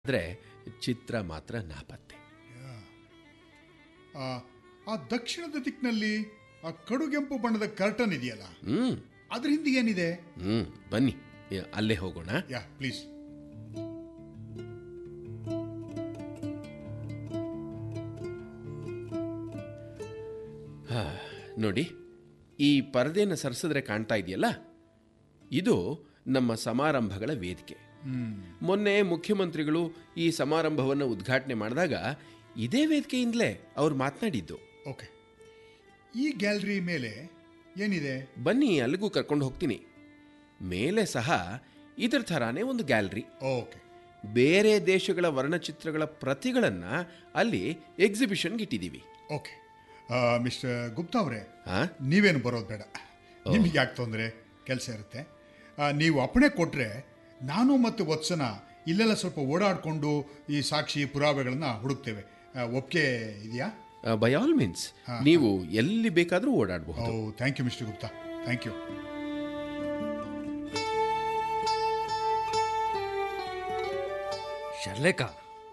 ಆದರೆ ಚಿತ್ರ ಮಾತ್ರ ನಾಪತ್ತೆ ಆ, ಆ ದಕ್ಷಿಣದ ದಿಕ್ಕಿನಲ್ಲಿ ಆ ಕಡುಗೆಂಪು ಬಣ್ಣದ ಕರ್ಟನ್ ಇದೆಯಲ್ಲ ಹ್ಮ್ ಅದ್ರ ಹಿಂದೆ ಏನಿದೆ ಹ್ಮ್ ಬನ್ನಿ ಯ- ಅಲ್ಲೇ ಹೋಗೋಣ ಯಾ ಪ್ಲೀಸ್ ಹಾ, ನೋಡಿ ಈ ಪರದೆನ ಸರಿಸಿದ್ರೆ ಕಾಣ್ತಾ ಇದೆಯಲ್ಲ ಇದು ನಮ್ಮ ಸಮಾರಂಭಗಳ ವೇದಿಕೆ ಮೊನ್ನೆ ಮುಖ್ಯಮಂತ್ರಿಗಳು ಈ ಸಮಾರಂಭವನ್ನು ಉದ್ಘಾಟನೆ ಮಾಡಿದಾಗ ಇದೇ ವೇದಿಕೆಯಿಂದಲೇ ಅವ್ರು ಮಾತನಾಡಿದ್ದು ಓಕೆ ಈ ಗ್ಯಾಲರಿ ಮೇಲೆ ಏನಿದೆ ಬನ್ನಿ ಅಲ್ಲಿಗೂ ಕರ್ಕೊಂಡು ಹೋಗ್ತೀನಿ ಮೇಲೆ ಸಹ ಇದ್ರ ಥರಾನೇ ಒಂದು ಗ್ಯಾಲರಿ ಓಕೆ ಬೇರೆ ದೇಶಗಳ ವರ್ಣಚಿತ್ರಗಳ ಪ್ರತಿಗಳನ್ನು ಅಲ್ಲಿ ಎಕ್ಸಿಬಿಷನ್ಗೆ ಇಟ್ಟಿದ್ದೀವಿ ಓಕೆ ಮಿಸ್ಟರ್ ಗುಪ್ತಾ ಅವರೇ ಹಾ ನೀವೇನು ಬರೋದು ಬೇಡ ನಿಮಗೆ ಯಾಕೆ ತೊಂದರೆ ಕೆಲಸ ಇರುತ್ತೆ ಆ, ನೀವು ಅಪ್ಪಣೆ ಕೊಟ್ಟರೆ ನಾನು ಮತ್ತು ವತ್ಸನ ಇಲ್ಲೆಲ್ಲ ಸ್ವಲ್ಪ ಓಡಾಡಿಕೊಂಡು ಈ ಸಾಕ್ಷಿ ಪುರಾವೆಗಳನ್ನ ಹುಡುಕ್ತೇವೆ ಆ, ಒಪ್ಪಿಗೆ ಇದೆಯಾ ಬೈ ಆಲ್ ಮೀನ್ಸ್ ನೀವು ಎಲ್ಲಿ ಬೇಕಾದರೂ ಓ ಓಡಾಡಬಹುದು thank you mister Gupta thank you ಶರ್ಲೇಕ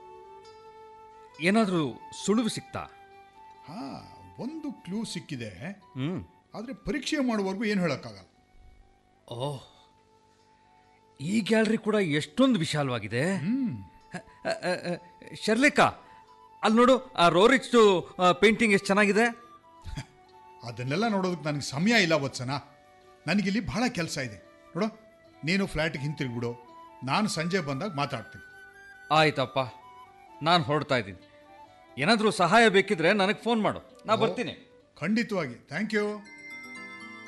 ಏನಾದರೂ ಸುಳುವು ಸಿಕ್ತಾ ಹಾ ಒಂದು ಕ್ಲೂ ಸಿಕ್ಕಿದೆ ಹ್ಮ್ ಆದರೆ ಪರೀಕ್ಷೆ ಮಾಡುವವರೆಗೂ ಏನು ಹೇಳೋಕ್ಕಾಗಲ್ಲ ಓಹ್ ಈ ಗ್ಯಾಲರಿ ಕೂಡ ಎಷ್ಟೊಂದು ವಿಶಾಲವಾಗಿದೆ ಅ, ಅ, ಅ, ಅ, ಶರ್ಲೇಕ ಅಲ್ಲಿ ನೋಡು ಆ ರೋರಿಚ್ದು ಪೇಂಟಿಂಗ್ ಎಷ್ಟು ಚೆನ್ನಾಗಿದೆ ಅದನ್ನೆಲ್ಲ ನೋಡೋದಕ್ಕೆ ನನಗೆ ಸಮಯ ಇಲ್ಲ ವತ್ಸನ ನನಗಿಲ್ಲಿ ಬಹಳ ಕೆಲಸ ಇದೆ ನೋಡು ನೀನು ಫ್ಲ್ಯಾಟಿಗೆ ಹಿಂತಿರುಗ್ಬಿಡು ನಾನು ಸಂಜೆ ಬಂದಾಗ ಮಾತಾಡ್ತೀನಿ ಆಯ್ತಪ್ಪ ನಾನು ಹೊರಡ್ತಾ ಇದ್ದೀನಿ ಏನಾದರೂ ಸಹಾಯ ಬೇಕಿದ್ರೆ ನನಗೆ ಫೋನ್ ಮಾಡು ನಾ ಬರ್ತೀನಿ ಖಂಡಿತವಾಗಿ ಥ್ಯಾಂಕ್ ಯು